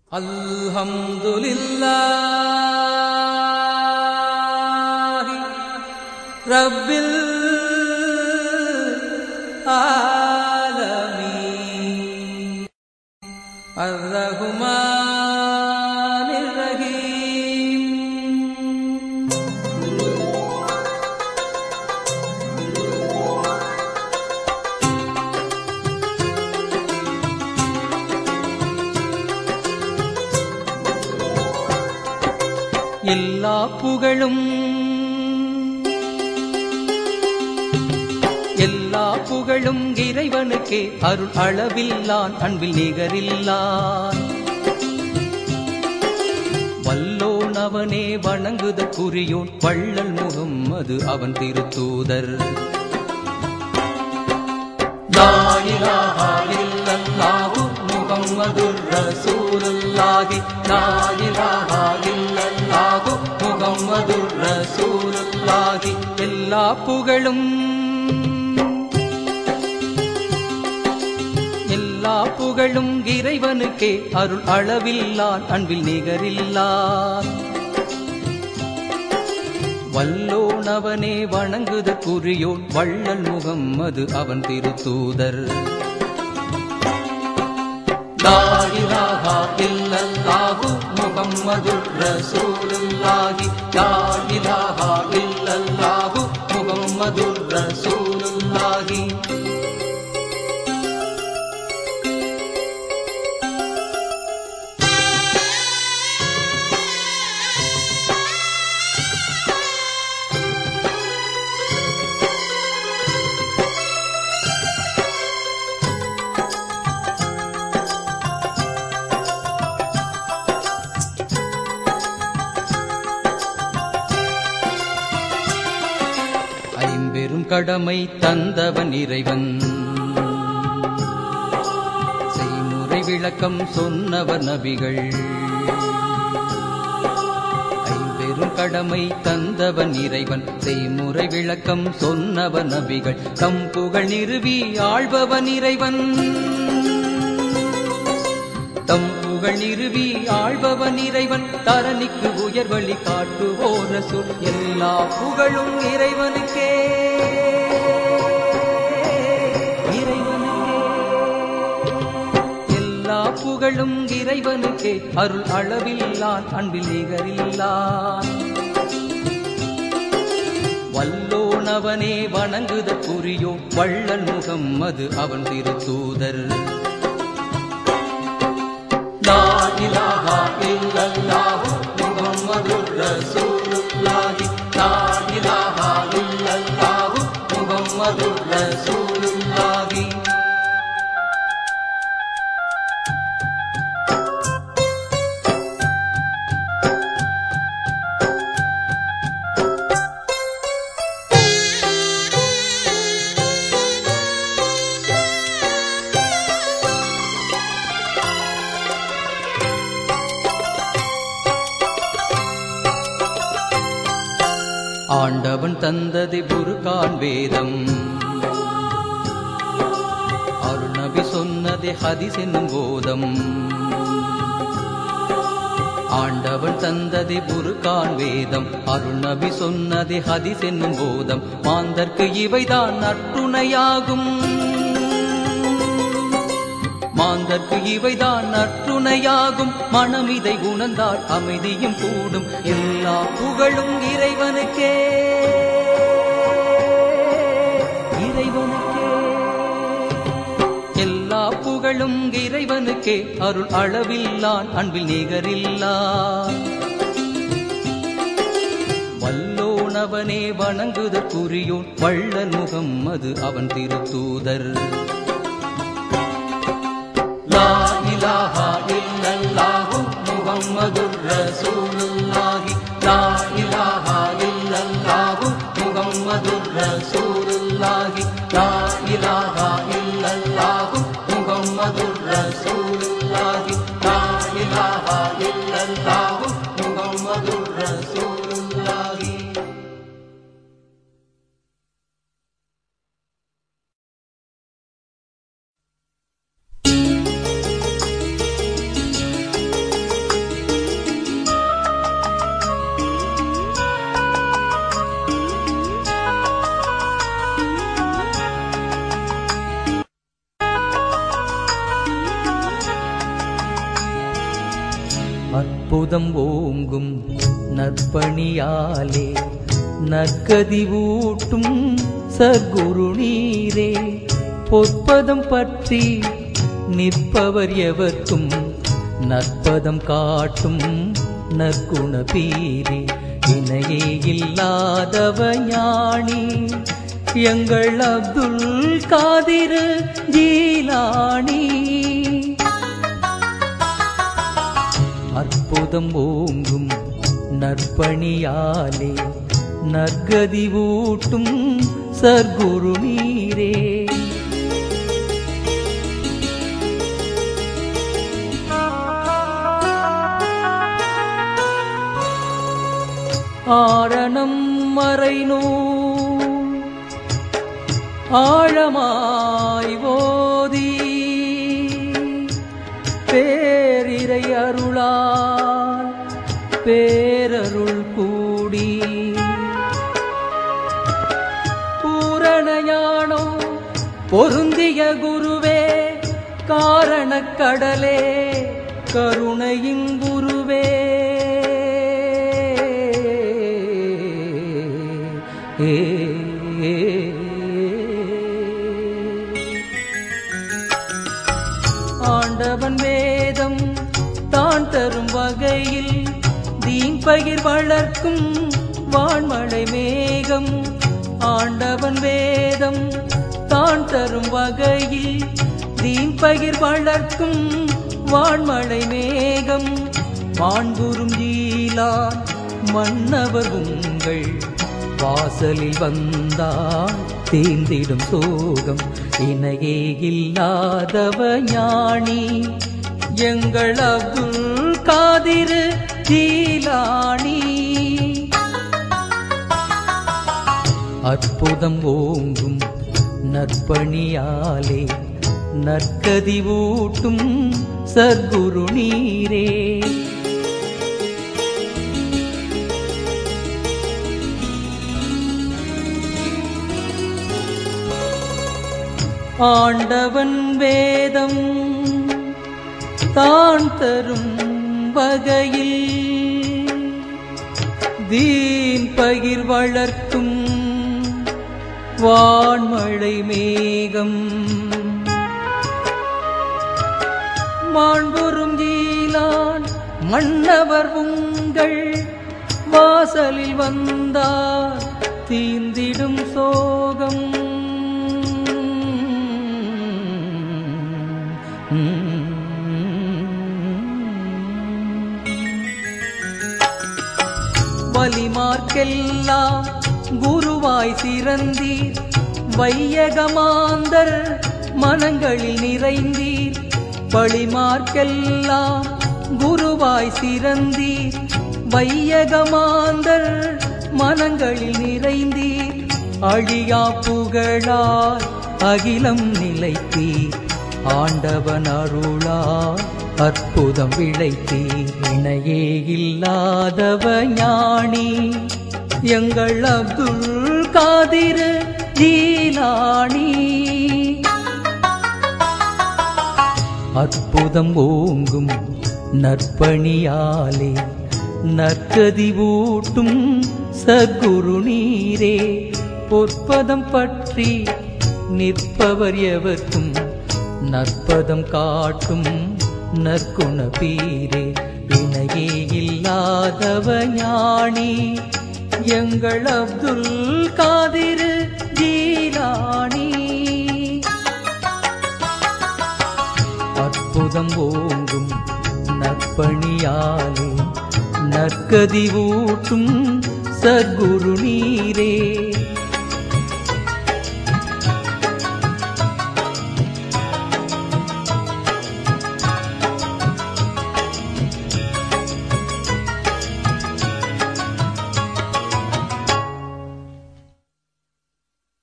الحمد لله رب العالمين الرحمن الرحيم எல்லா புகழும் எல்லா புகழும் இறைவனுக்கே அருள் அளவில்லான் அன்பில் நிகரில்லான் வல்லோன் அவனே வணங்குதற்குரியோன் வள்ளல் முகம் அது அவன் திருத்தூதர் லா இலாஹா இல்லல்லாஹு முஹம்மதுர் ரசூலுல்லாஹி லா இலாஹா இல்லல்லாஹு முஹம்மதுர் ரசூலுல்லாஹி எல்லா புகழும் எல்லா புகழும் இறைவனுக்கே அருள் அளவில்லான் அன்பில் நிகரில்லான் வல்லோனவனே வணங்குதற்குரியோன் வள்ளல் முகம் அது அவன் திருத்தூதர் லா இலாஹா இல்லல்லாஹு முஹம்மதுர் ரசூலுல்லாஹி லா இலாஹா இல்லல்லாஹு முஹம்மதுர் ரசூலுல்லாஹி ஐம்பெரும் கடமை தந்தவன் இறைவன் செய்முறை விளக்கம் சொன்னவர் நபிகள் ஐம்பெரும் கடமை தந்தவன் இறைவன் செய்முறை விளக்கம் சொன்னவன் நபிகள் தம் புகழ் நிறுவி ஆள்பவன் இறைவன் தம் புகழ் நிறுவி ஆள்பவன் இறைவன் தரணிக்கு உயர்வழி காட்டுவோர் ரசூல் எல்லா புகழும் இறைவனுக்கே இறைவனுக்கே எல்லா புகழும் இறைவனுக்கே அருள் அளவில்லான் அன்பில் நிகரில்லான் வல்லோனவனே வணங்குதற்குரியோ வள்ளல் முகம் அது அவன் திருத்தூதர் லா இலாஹா இல்லல்லாஹு முஹம்மதுர் ரசூலுல்லாஹி லா இலாஹா இல்லல்லாஹு முஹம்மதுர் ரசூலுல்லாஹி ஆண்டவன் தந்தது புருகான் வேதம் அருணபி சொன்னதே ஹதிஸ் என்னும் போதம் ஆண்டவன் தந்ததே புருகான் வேதம் அருணபி சொன்னதே ஹதிஸ் என்னும் போதம் மாந்தர்க்கு இவைதான் நற்றுணையாகும் மாந்தர்க்கு இவைதான் நற்றுணையாகும் மனம் இதை உணர்ந்தால் அமைதியும் கூடும் எல்லா புகழும் இறைவனுக்கே இறைவனுக்கே எல்லா புகழும் இறைவனுக்கே அருள் அளவில்லான் அன்பில் நிகரில்லான் வல்லோனவனே வணங்குதற்குரியோன் வள்ளல் முகம் அது அவன் திருத்தூதர் லா இலாஹா இல்லல்லாஹு முஹம்மதுர் ரசூலுல்லாஹி லா இலாஹா இல்லல்லாஹு முஹம்மதுர் ரசூலுல்லாஹி லா இலாஹா இல்லல்லாஹு முஹம்மதுர் ரசூலுல்லாஹி லா இலாஹா இல்லல்லாஹு முஹம்மதுர் ரசூலுல்லாஹி அற்புதம் ஓங்கும் நற்பணியாலே நற்கதி ஊட்டும் சர்க்குரு நீரே பொற்பதம் பற்றி நிற்பவர் எவர்க்கும் நற்பதம் காட்டும் நற்குண பீரே இணையே இல்லாதவ ஞானி எங்கள் அப்துல் காதிர் ஜீலானி அற்புதம் ஓங்கும் நற்பணியாலே நற்கதி ஊட்டும் சர்க்குரு நீரே ஆரணம் மறைநூ ஆழமாய் ஓதி பேரிரை அருளால் பேரருள் கூடி பூரண ஞானம் பொருந்திய குருவே காரணக் கடலே கருணையின் குருவே ஏ ஆண்டவன் வேதம் தான் தரும் வகையில் தீன் பகிர் வளர்க்கும் வான்மழை மேகம் ஆண்டவன் வேதம் தான் தரும் வகையில் தீன் பகிர் வளர்க்கும் வான்மழை மேகம் மாண்புறும் ஜீலான் மன்னவர் உங்கள் வாசலில் வந்தால் தீந்திடும் சோகம் இணையே இல்லாதவ ஞானி எங்கள் அப்துல் காதிர் ஜீலானி அற்புதம் ஓங்கும் நற்பணியாலே நற்கதி ஊட்டும் சர்க்குரு நீரே ஆண்டவன் வேதம் தான் தரும் வகையில் தீன் பகிர் வளர்க்கும் வான்மழை மேகம் மாண்புறும் ஜீலான் மன்னவர் உங்கள் வாசலில் வந்தார் தீந்திடும் சோகம் வலிமார்க்கெல்லாம் குருவாய் சிறந்தீர் வையகமாந்தர் மனங்களில் நிறைந்தீர் வழிமார்க்கெல்லாம் குருவாய் சிறந்தீர் வையகமாந்தர் மனங்களில் நிறைந்தீர் அழியா புகழார் அகிலம் நிலைத்தீர் ஆண்டவன் அருளார் அற்புதம் விளைத்தீர் இணையே இல்லாதவ ஞானி எங்கள் அப்துல் காதிர் ஜீலானி அற்புதம் ஓங்கும் நற்பணியாலே நற்கதி ஊட்டும் சர்க்குரு நீரே பொற்பதம் பற்றி நிற்பவர் எவர்க்கும் நற்பதம் காட்டும் நற்குண பீரே இணையே இல்லாதவ ஞானி எங்கள் அப்துல் காதிர் ஜீலானி அற்புதம் ஓங்கும் நற்பணியாலே நற்கதி ஊட்டும் சர்க்குரு நீரே